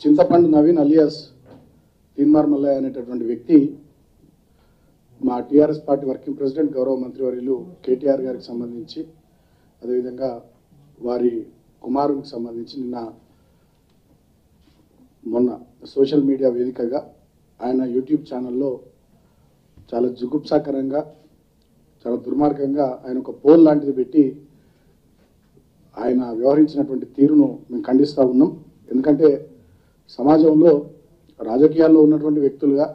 చింతపండు నవీన్ అలియాస్ తీన్మార్ మల్లయ్య అనేటటువంటి వ్యక్తి మా టీఆర్ఎస్ పార్టీ వర్కింగ్ ప్రెసిడెంట్ గౌరవ మంత్రివర్యులు కేటీఆర్ గారికి సంబంధించి అదేవిధంగా వారి కుమారునికి సంబంధించి నిన్న మొన్న సోషల్ మీడియా వేదికగా ఆయన యూట్యూబ్ ఛానల్లో చాలా జుగుప్సాకరంగా చాలా దుర్మార్గంగా ఆయన ఒక పోల్ లాంటిది పెట్టి ఆయన వ్యవహరించినటువంటి తీరును మేము ఖండిస్తూ ఉన్నాం ఎందుకంటే సమాజంలో రాజకీయాల్లో ఉన్నటువంటి వ్యక్తులుగా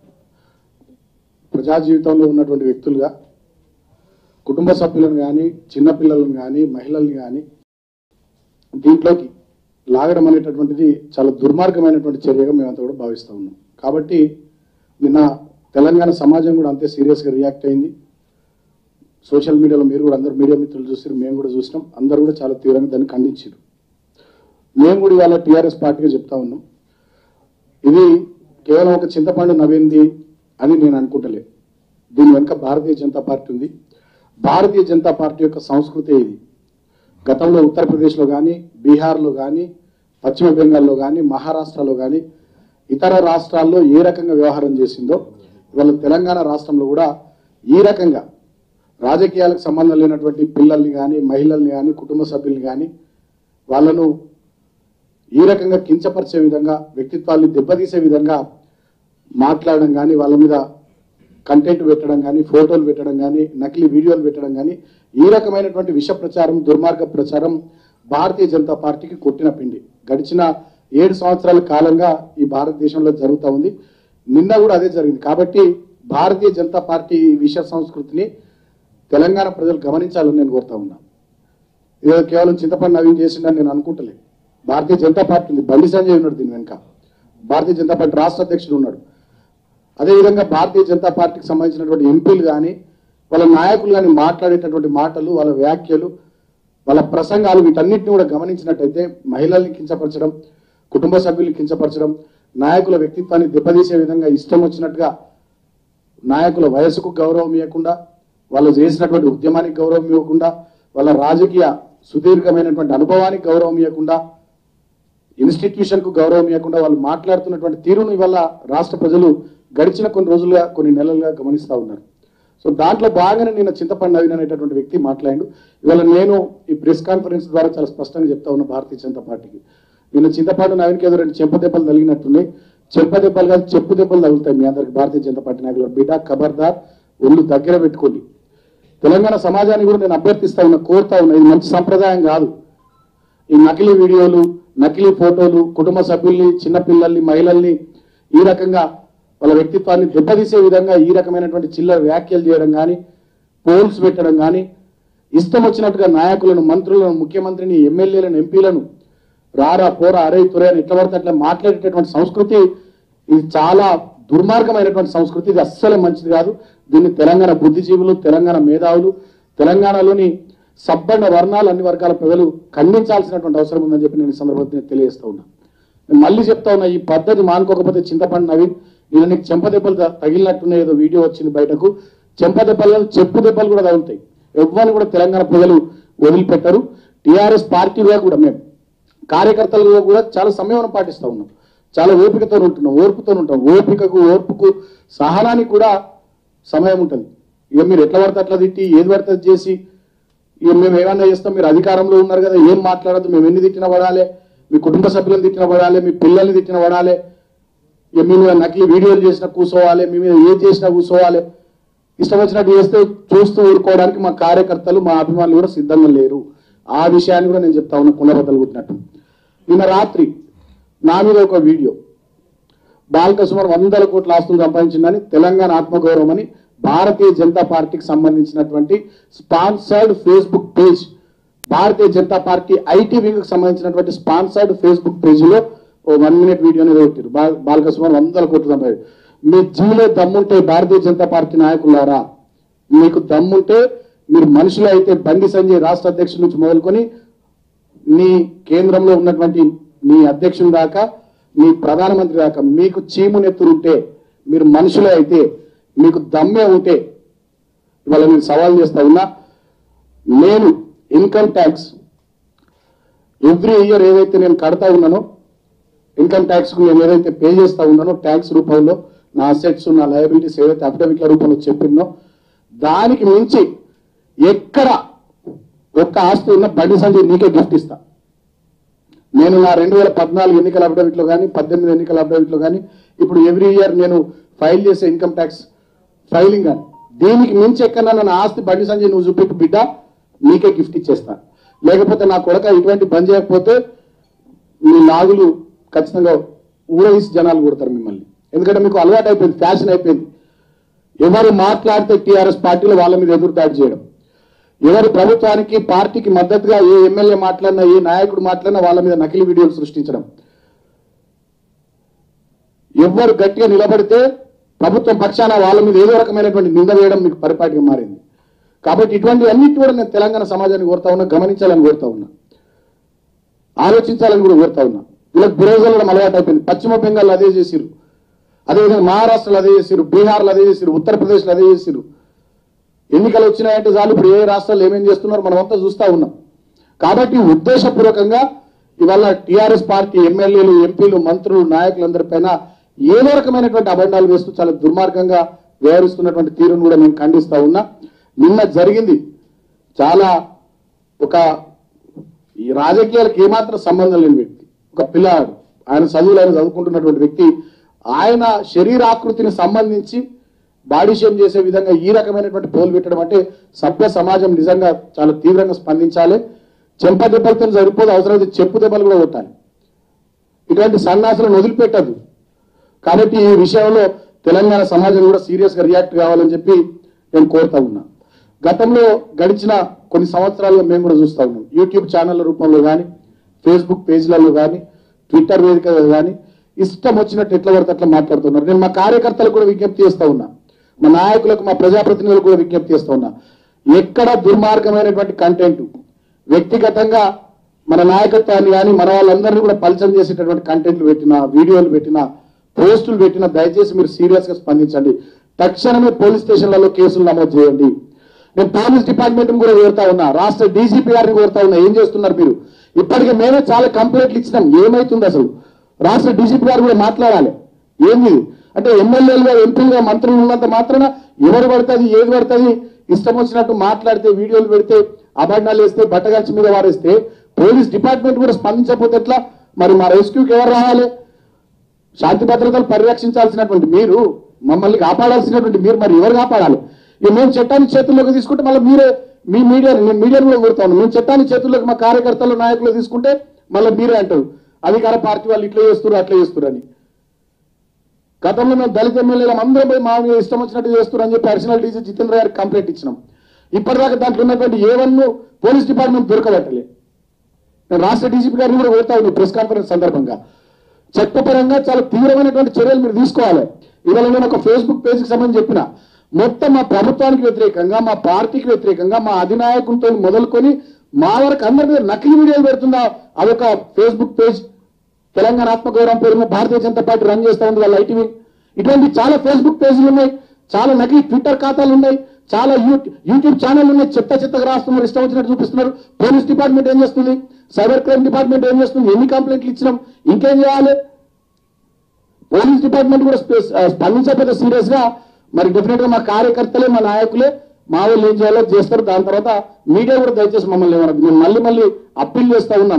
ప్రజా జీవితంలో ఉన్నటువంటి వ్యక్తులుగా కుటుంబ సభ్యులను కానీ చిన్నపిల్లలను కానీ మహిళల్ని కానీ దీంట్లోకి లాగడం అనేటటువంటిది చాలా దుర్మార్గమైనటువంటి చర్యగా మేమంతా కూడా భావిస్తూ ఉన్నాం కాబట్టి నిన్న తెలంగాణ సమాజం కూడా అంతే సీరియస్గా రియాక్ట్ అయింది సోషల్ మీడియాలో మీరు కూడా అందరు మీడియా మిత్రులు చూసారు మేము కూడా చూసినాం అందరూ కూడా చాలా తీవ్రంగా దాన్ని ఖండించారు మేము కూడా ఇవాళ టీఆర్ఎస్ పార్టీగా చెప్తా ఉన్నాం ఇది కేవలం ఒక చింతపండు నవ్వింది అని నేను అనుకుంటలే దీని వెనుక భారతీయ జనతా పార్టీ ఉంది భారతీయ జనతా పార్టీ యొక్క సంస్కృతి ఇది గతంలో ఉత్తరప్రదేశ్లో కానీ బీహార్లో కానీ పశ్చిమ బెంగాల్లో కానీ మహారాష్ట్రలో కానీ ఇతర రాష్ట్రాల్లో ఏ రకంగా వ్యవహారం చేసిందో ఇవాళ తెలంగాణ రాష్ట్రంలో కూడా ఈ రకంగా రాజకీయాలకు సంబంధం లేనటువంటి పిల్లల్ని కానీ మహిళల్ని కానీ కుటుంబ సభ్యుల్ని కానీ వాళ్ళను ఈ రకంగా కించపరిచే విధంగా వ్యక్తిత్వాన్ని దెబ్బతీసే విధంగా మాట్లాడడం కానీ వాళ్ళ మీద కంటెంట్ పెట్టడం కానీ ఫోటోలు పెట్టడం కానీ నకిలీ వీడియోలు పెట్టడం కానీ ఈ రకమైనటువంటి విష ప్రచారం దుర్మార్గ ప్రచారం భారతీయ జనతా పార్టీకి కొట్టిన పిండి గడిచిన ఏడు సంవత్సరాల కాలంగా ఈ భారతదేశంలో జరుగుతూ ఉంది నిన్న కూడా అదే జరిగింది కాబట్టి భారతీయ జనతా పార్టీ ఈ విష సంస్కృతిని తెలంగాణ ప్రజలు గమనించాలని నేను కోరుతా ఉన్నా ఇదో కేవలం చింతపండు నవీన్ చేసిండని నేను అనుకుంటలే భారతీయ జనతా పార్టీ ఉంది బండి సంజయ్ ఉన్నాడు దీని వెనుక భారతీయ జనతా పార్టీ రాష్ట్ర అధ్యక్షుడు ఉన్నాడు అదేవిధంగా భారతీయ జనతా పార్టీకి సంబంధించినటువంటి ఎంపీలు కానీ వాళ్ళ నాయకులు కానీ మాట్లాడేటటువంటి మాటలు వాళ్ళ వ్యాఖ్యలు వాళ్ళ ప్రసంగాలు వీటన్నిటిని కూడా గమనించినట్టయితే మహిళల్ని కించపరచడం కుటుంబ సభ్యుల్ని కించపరచడం నాయకుల వ్యక్తిత్వాన్ని దెబ్బతీసే విధంగా ఇష్టం వచ్చినట్టుగా నాయకుల వయసుకు గౌరవం ఇవ్వకుండా వాళ్ళు చేసినటువంటి ఉద్యమానికి గౌరవం ఇవ్వకుండా వాళ్ళ రాజకీయ సుదీర్ఘమైనటువంటి అనుభవానికి గౌరవం ఇవ్వకుండా ఇన్స్టిట్యూషన్ కు గౌరవం ఇవ్వకుండా వాళ్ళు మాట్లాడుతున్నటువంటి తీరును ఇవాళ రాష్ట్ర ప్రజలు గడిచిన కొన్ని రోజులుగా కొన్ని నెలలుగా గమనిస్తూ ఉన్నారు సో దాంట్లో బాగానే నిన్న చింతపండు నవీన్ అనేటటువంటి వ్యక్తి మాట్లాడాడు ఇవాళ నేను ఈ ప్రెస్ కాన్ఫరెన్స్ ద్వారా చాలా స్పష్టంగా చెప్తా ఉన్నా భారతీయ జనతా పార్టీకి నిన్న చింతపండు నవీన్కి ఏదో రెండు చెంప దెబ్బలు తగిలినట్టున్నాయి చెంప దెబ్బలు కాదు చెప్పు దెబ్బలు తగులుతాయి మీ అందరికి భారతీయ జనతా పార్టీ నాయకులు బిడ్డ ఖబర్దార్ ఒళ్ళు దగ్గర పెట్టుకోండి తెలంగాణ సమాజాన్ని కూడా నేను అభ్యర్థిస్తా ఉన్నా కోరుతా ఉన్నా ఇది మంచి సంప్రదాయం కాదు ఈ నకిలీ వీడియోలు నకిలీ ఫోటోలు కుటుంబ సభ్యుల్ని చిన్నపిల్లల్ని మహిళల్ని ఈ రకంగా వాళ్ళ వ్యక్తిత్వాన్ని దెబ్బతీసే విధంగా ఈ రకమైనటువంటి చిల్లర వ్యాఖ్యలు చేయడం కానీ పోల్స్ పెట్టడం కానీ ఇష్టం వచ్చినట్టుగా నాయకులను మంత్రులను ముఖ్యమంత్రిని ఎమ్మెల్యేలను ఎంపీలను రారా పోరా అరే తురే అని ఎట్లా పడితే అట్లా మాట్లాడేటటువంటి సంస్కృతి ఇది చాలా దుర్మార్గమైనటువంటి సంస్కృతి ఇది అస్సలే మంచిది కాదు దీన్ని తెలంగాణ బుద్ధిజీవులు తెలంగాణ మేధావులు తెలంగాణలోని సబ్బండ వర్ణాలు అన్ని వర్గాల ప్రజలు ఖండించాల్సినటువంటి అవసరం ఉందని చెప్పి నేను ఈ సందర్భంగా నేను తెలియజేస్తా ఉన్నా నేను మళ్ళీ చెప్తా ఉన్నా ఈ పద్ధతి మానుకోకపోతే చింతపండు నవీన్ నేను నీకు చెంప దెబ్బలు త- తగిలినట్టున్న ఏదో వీడియో వచ్చింది బయటకు చెంప దెబ్బలు కాదు, చెప్పు దెబ్బలు కూడా తగులుతాయి ఎవ్వరిని కూడా తెలంగాణ ప్రజలు వదిలిపెట్టరు టీఆర్ఎస్ పార్టీగా కూడా మేము కార్యకర్తలుగా కూడా చాలా సంయమనం పాటిస్తూ ఉన్నాం చాలా ఓపికతో ఉంటున్నాం ఓర్పుతో ఉంటాం ఓపికకు ఓర్పుకు సహనానికి కూడా సమయం ఉంటుంది ఇక మీరు ఎట్లా పడితే అట్లా తిట్టి ఏది పడితే అది చేసి ఇక మేము ఏమన్నా చేస్తాం మీరు అధికారంలో ఉన్నారు కదా ఏం మాట్లాడద్దు మేము ఎన్ని తిట్టిన పడాలి మీ కుటుంబ సభ్యులను తిట్టిన పడాలి మీ పిల్లల్ని తిట్టిన పడాలి ఇక మీ మీద నకిలీ వీడియోలు చేసినా కూర్చోవాలి మీ మీద ఏది చేసినా కూర్చోవాలి ఇష్టం వచ్చినట్టు చేస్తే చూస్తూ ఊరుకోవడానికి మా కార్యకర్తలు మా అభిమానులు కూడా సిద్ధంగా లేరు ఆ విషయాన్ని కూడా నేను చెప్తా ఉన్నా కుండబద్దలు కుట్టినట్టు నిన్న రాత్రి నా మీద ఒక వీడియో బాలక సుమారు వందల కోట్ల ఆస్తులు సంపాదించిందని తెలంగాణ ఆత్మగౌరవం అని భారతీయ జనతా పార్టీకి సంబంధించినటువంటి sponsored Facebook page Bharatiya Janata Party IT wing కి సంబంధించినటువంటి స్పాన్సర్డ్ ఫేస్బుక్ పేజీలో ఓ వన్ మినిట్ వీడియోని ఏదో పెట్టారు బా- బాలక సుమారు వందల కోట్లు సంపాది మీ జీలో దమ్ముంటే భారతీయ జనతా పార్టీ నాయకులారా మీకు దమ్ముంటే మీరు మనుషులు అయితే బండి సంజయ్ రాష్ట్ర అధ్యక్షుడి నుంచి మొదలుకొని మీ కేంద్రంలో ఉన్నటువంటి మీ అధ్యక్షుని దాకా మీ ప్రధానమంత్రి దాకా మీకు చీము నెత్తురుంటే మీరు మనుషులే అయితే మీకు దమ్మే ఉంటే ఇవాళ నేను సవాల్ చేస్తా ఉన్నా నేను ఇన్కమ్ ట్యాక్స్ ఎవ్రీ ఇయర్ ఏదైతే నేను కడతా ఉన్నానో ఇన్కమ్ ట్యాక్స్ కు నేను ఏదైతే పే చేస్తా ఉన్నానో ట్యాక్స్ రూపంలో నా అసెట్స్ నా లయబిలిటీస్ ఏదైతే అఫిడవిట్ల రూపంలో చెప్పినో దానికి మించి ఎక్కడ ఒక్క ఆస్తి ఉన్న బండి సంజయ్ నీకే గిఫ్ట్ ఇస్తా నేను నా రెండు వేల పద్నాలుగు ఎన్నికల అఫిడవిట్లో కానీ పద్దెనిమిది ఎన్నికల అఫిడవిట్లో కానీ ఇప్పుడు ఎవ్రీ ఇయర్ నేను ఫైల్ చేసే ఇన్కమ్ ట్యాక్స్ ఫైలింగ్ కానీ దీనికి మించి ఎక్కడన్నా నా ఆస్తి బండి సంజయ్ నువ్వు చూపెట్టు బిడ్డ నీకే గిఫ్ట్ ఇచ్చేస్తా లేకపోతే నా కొడక ఇటువంటి బంద్ చేయకపోతే మీ నాగులు ఖచ్చితంగా ఊరేసి జనాలు కొడతారు మిమ్మల్ని ఎందుకంటే మీకు అలవాటు అయిపోయింది ఫ్యాషన్ అయిపోయింది ఎవరు మాట్లాడితే టీఆర్ఎస్ పార్టీలో వాళ్ళ మీద ఎదురు దాడి చేయడం ఎవరు ప్రభుత్వానికి పార్టీకి మద్దతుగా ఏ ఎమ్మెల్యే మాట్లాడినా ఏ నాయకుడు మాట్లాడినా వాళ్ళ మీద నకిలీ వీడియోలు సృష్టించడం ఎవరు గట్టిగా నిలబడితే ప్రభుత్వం పక్షాన వాళ్ళ మీద ఏదో రకమైనటువంటి నింద వేయడం మీకు పరిపాటిగా మారింది కాబట్టి ఇటువంటి అన్నిటి కూడా నేను తెలంగాణ సమాజాన్ని కోరుతా ఉన్నా గమనించాలని కోరుతా ఉన్నా ఆలోచించాలని కూడా కోరుతా ఉన్నా వీళ్ళకి బురోజులు అలవాటు అయిపోయింది పశ్చిమ బెంగాల్ అదే చేసిరు అదేవిధంగా మహారాష్ట్రలో అదే చేసిరు బీహార్లో అదే చేసిరు ఉత్తరప్రదేశ్లో అదే చేసిరు ఎన్నికలు వచ్చినాయంటే చాలు ఇప్పుడు ఏ రాష్ట్రాలు ఏమేం చేస్తున్నారో మనమంతా చూస్తా ఉన్నాం కాబట్టి ఉద్దేశపూర్వకంగా ఇవాళ టిఆర్ఎస్ పార్టీ ఎమ్మెల్యేలు ఎంపీలు మంత్రులు నాయకులందరిపైన ఏదో రకమైనటువంటి అబండాలు వేస్తూ చాలా దుర్మార్గంగా వ్యవహరిస్తున్నటువంటి తీరును కూడా నేను ఖండిస్తా ఉన్నా నిన్న జరిగింది చాలా ఒక ఈ రాజకీయాలకు ఏమాత్రం సంబంధం లేని వ్యక్తి ఒక పిల్లాడు ఆయన చదువులు ఆయన చదువుకుంటున్నటువంటి వ్యక్తి ఆయన శరీరాకృతిని సంబంధించి బాడీ షేమ్ చేసే విధంగా ఈ రకమైనటువంటి పోలు పెట్టడం అంటే సభ్య సమాజం నిజంగా చాలా తీవ్రంగా స్పందించాలి చెంప దెబ్బలతో సరిపోదు అవసరమైతే చెప్పు దెబ్బలు కూడా కొట్టాలి ఇటువంటి సన్నాసులను వదిలిపెట్టదు కాబట్టి ఈ విషయంలో తెలంగాణ సమాజం కూడా సీరియస్ గా రియాక్ట్ కావాలని చెప్పి నేను కోరుతా ఉన్నా గతంలో గడిచిన కొన్ని సంవత్సరాలుగా మేము కూడా చూస్తా ఉన్నాం యూట్యూబ్ ఛానళ్ళ రూపంలో కానీ ఫేస్బుక్ పేజ్లలో కానీ ట్విట్టర్ వేదికగా కానీ ఇష్టం వచ్చినట్టు ఎట్లా పడితే అట్లా మాట్లాడుతున్నారు నేను మా కార్యకర్తలకు కూడా విజ్ఞప్తి చేస్తా ఉన్నా మా నాయకులకు మా ప్రజాప్రతినిధులకు కూడా విజ్ఞప్తి చేస్తా ఉన్నా ఎక్కడ దుర్మార్గమైనటువంటి కంటెంట్ వ్యక్తిగతంగా మన నాయకత్వాన్ని కానీ మన వాళ్ళందరినీ కూడా పలచం చేసేటటువంటి కంటెంట్లు పెట్టిన వీడియోలు పెట్టిన పోస్టులు పెట్టిన దయచేసి మీరు సీరియస్ గా స్పందించండి తక్షణమే పోలీస్ స్టేషన్లలో కేసులు నమోదు చేయండి నేను పోలీస్ డిపార్ట్మెంట్ కూడా కోరుతా ఉన్నా రాష్ట్ర డీజీపీ గారిని కోరుతా ఉన్నా ఏం చేస్తున్నారు మీరు ఇప్పటికే మేమే చాలా కంప్లైంట్లు ఇచ్చినాం ఏమైతుంది అసలు రాష్ట్ర డీజీపీ గారు కూడా మాట్లాడాలి ఏంది ఇది? అంటే ఎమ్మెల్యేలుగా ఎంపీలుగా మంత్రులు ఉన్నంత మాత్రాన ఎవరు పడుతుంది ఏది పడుతుంది ఇష్టం వచ్చినట్టు మాట్లాడితే వీడియోలు పెడితే అభండాలు వేస్తే బట్టగల్చి మీద వారేస్తే పోలీస్ డిపార్ట్మెంట్ కూడా స్పందించకపోతే ఎట్లా మరి మా రెస్క్యూకి ఎవరు రావాలి శాంతి భద్రతలు పరిరక్షించాల్సినటువంటి మీరు మమ్మల్ని కాపాడాల్సినటువంటి మీరు మరి ఎవరు కాపాడాలి ఇక మేము చట్టాన్ని చేతుల్లోకి తీసుకుంటే మళ్ళీ మీరే మీ మీడియా నేను మీడియాను కూడా కోరుతాను మేము చట్టాన్ని చేతుల్లోకి మా కార్యకర్తలు నాయకులు తీసుకుంటే మళ్ళీ మీరే అంటారు అధికార పార్టీ వాళ్ళు ఇట్లా చేస్తున్నారు అట్లా చేస్తున్నారు అని గతంలో మేము దళిత ఎమ్మెల్యేలు అందరం పోయి మా మీద ఇష్టం వచ్చినట్టు చేస్తున్నారు అని చెప్పి అడిషనల్ డీజీ జితేంద్ర గారికి కంప్లైంట్ ఇచ్చినాం ఇప్పటిదాకా దాంట్లో ఉన్నటువంటి ఏ వన్ పోలీస్ డిపార్ట్మెంట్ దొరకబట్టలే నేను రాష్ట్ర డీజీపీ గారిని కూడా కోరుతా ఉన్నాను ప్రెస్ కాన్ఫరెన్స్ సందర్భంగా చట్టపరంగా చాలా తీవ్రమైనటువంటి చర్యలు మీరు తీసుకోవాలి ఇవాళ నేను ఒక ఫేస్బుక్ పేజ్కి సంబంధించి చెప్పిన మొత్తం మా ప్రభుత్వానికి వ్యతిరేకంగా మా పార్టీకి వ్యతిరేకంగా మా అధినాయకులతో మొదలుకొని మా వరకు అందరి మీద నకిలీ వీడియోలు పెడుతుందా అదొక ఫేస్బుక్ పేజ్ తెలంగాణ ఆత్మగౌరవం పేరు మీద భారతీయ జనతా పార్టీ రన్ చేస్తా ఉంది వాళ్ళ ఐటీవీ ఇటువంటి చాలా ఫేస్బుక్ పేజీలు ఉన్నాయి చాలా నకిలీ ట్విట్టర్ ఖాతాలు ఉన్నాయి చాలా యూ- యూట్యూబ్ ఛానల్ ఉన్నాయి చెత్త చెత్తగా రాస్తున్నారు ఇష్టం వచ్చినట్టు చూపిస్తున్నారు పోలీస్ డిపార్ట్మెంట్ ఏం చేస్తుంది సైబర్ క్రైమ్ డిపార్ట్మెంట్ ఏం చేస్తుంది ఎన్ని కంప్లైంట్లు ఇచ్చినాం ఇంకేం చేయాలి పోలీస్ డిపార్ట్మెంట్ కూడా స్పే- ఆ, స్పందించకపోతే సీరియస్ గా మరి డెఫినెట్ గా మా కార్యకర్తలే మా నాయకులే మా వాళ్ళు ఏం చేయాలో చేస్తారు దాని తర్వాత మీడియా కూడా దయచేసి మమ్మల్ని ఏమనద్దు మేము మళ్ళీ మళ్ళీ అప్పీల్ చేస్తా ఉన్నాం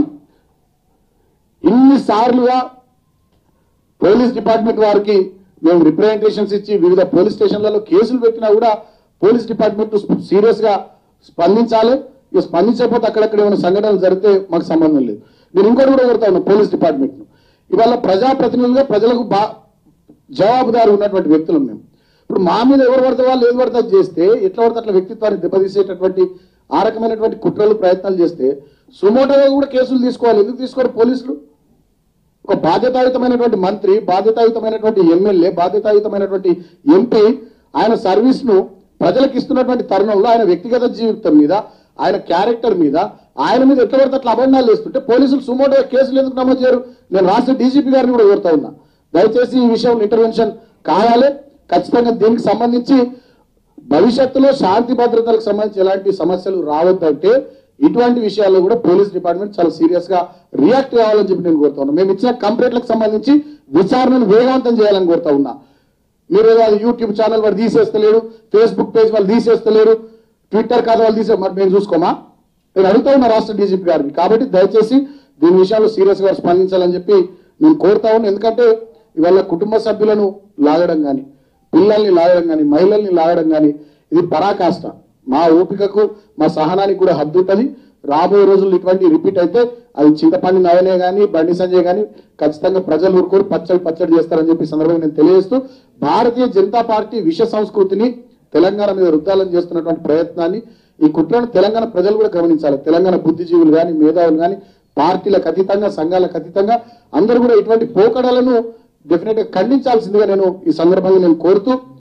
ఇన్ని సార్లుగా పోలీస్ డిపార్ట్మెంట్ వారికి మేము రిప్రజెంటేషన్స్ ఇచ్చి వివిధ పోలీస్ స్టేషన్లలో కేసులు పెట్టినా కూడా పోలీస్ డిపార్ట్మెంట్ సీరియస్ గా స్పందించాలి ఇక స్పందించకపోతే అక్కడక్కడ ఏమైనా సంఘటనలు జరిగితే మాకు సంబంధం లేదు నేను ఇంకోటి కూడా కోరుతా ఉన్నాను పోలీస్ డిపార్ట్మెంట్ ఇవాళ ప్రజాప్రతినిధులుగా ప్రజలకు బా జవాబుదారు ఉన్నటువంటి వ్యక్తులు మేము ఇప్పుడు మా మీద ఎవరు పడితే వాళ్ళు ఏది పడితే అది చేస్తే ఎట్లా పడితే అట్లా వ్యక్తిత్వాన్ని దెబ్బతీసేటటువంటి ఆ రకమైనటువంటి కుట్రలు ప్రయత్నాలు చేస్తే సుమోటోగా కూడా కేసులు తీసుకోవాలి ఎందుకు తీసుకోరు పోలీసులు ఒక బాధ్యతాయుతమైనటువంటి మంత్రి బాధ్యతాయుతమైనటువంటి ఎమ్మెల్యే బాధ్యతాయుతమైనటువంటి ఎంపీ ఆయన సర్వీస్ ను ప్రజలకు ఇస్తున్నటువంటి తరుణంలో ఆయన వ్యక్తిగత జీవితం మీద ఆయన క్యారెక్టర్ మీద ఆయన మీద ఎట్లా పడితే అట్లా అభండాలు వేస్తుంటే పోలీసులు సుమోటో కేసులు ఎందుకు నమోదు చేయరు నేను రాష్ట్ర డీజీపీ గారిని కూడా కోరుతా ఉన్నా దయచేసి ఈ విషయంలో ఇంటర్వెన్షన్ కావాలి ఖచ్చితంగా దీనికి సంబంధించి భవిష్యత్తులో శాంతి భద్రతలకు సంబంధించి ఎలాంటి సమస్యలు రావద్దంటే ఇటువంటి విషయాల్లో కూడా పోలీస్ డిపార్ట్మెంట్ చాలా సీరియస్ గా రియాక్ట్ కావాలని చెప్పి నేను కోరుతా ఉన్నా మేము ఇచ్చిన కంప్లైంట్లకు సంబంధించి విచారణను వేగవంతం చేయాలని కోరుతా ఉన్నా మీరు ఏదో అది యూట్యూబ్ ఛానల్ వాళ్ళు తీసేస్తలేరు ఫేస్బుక్ పేజ్ వాళ్ళు తీసేస్తలేరు ట్విట్టర్ ఖాతా వాళ్ళు తీసే మరి మేము చూసుకోమా నేను అడుగుతా ఉన్నా రాష్ట్ర డీజీపీ గారిని కాబట్టి దయచేసి దీని విషయంలో సీరియస్ గా స్పందించాలని చెప్పి నేను కోరుతా ఉన్నాను ఎందుకంటే ఇవాళ కుటుంబ సభ్యులను లాగడం కానీ పిల్లల్ని లాగడం కానీ మహిళల్ని లాగడం కానీ ఇది పరాకాష్ట మా ఓపికకు మా సహనానికి కూడా హద్దు ఉంటుంది రాబోయే రోజుల్లో ఇటువంటి రిపీట్ అయితే అది చింతపండి నవనే కానీ బండి సంజయ్ కానీ ఖచ్చితంగా ప్రజలు ఊరుకోరు పచ్చడి పచ్చడి చేస్తారని చెప్పి ఈ సందర్భంగా నేను తెలియజేస్తూ భారతీయ జనతా పార్టీ విష సంస్కృతిని తెలంగాణ మీద రుద్దాలని చేస్తున్నటువంటి ప్రయత్నాన్ని ఈ కుట్రను తెలంగాణ ప్రజలు కూడా గమనించాలి తెలంగాణ బుద్ధిజీవులు కానీ మేధావులు కానీ పార్టీలకు అతీతంగా సంఘాలకు అతీతంగా అందరూ కూడా ఇటువంటి పోకడలను డెఫినెట్ గా ఖండించాల్సిందిగా నేను ఈ సందర్భంగా నేను కోరుతూ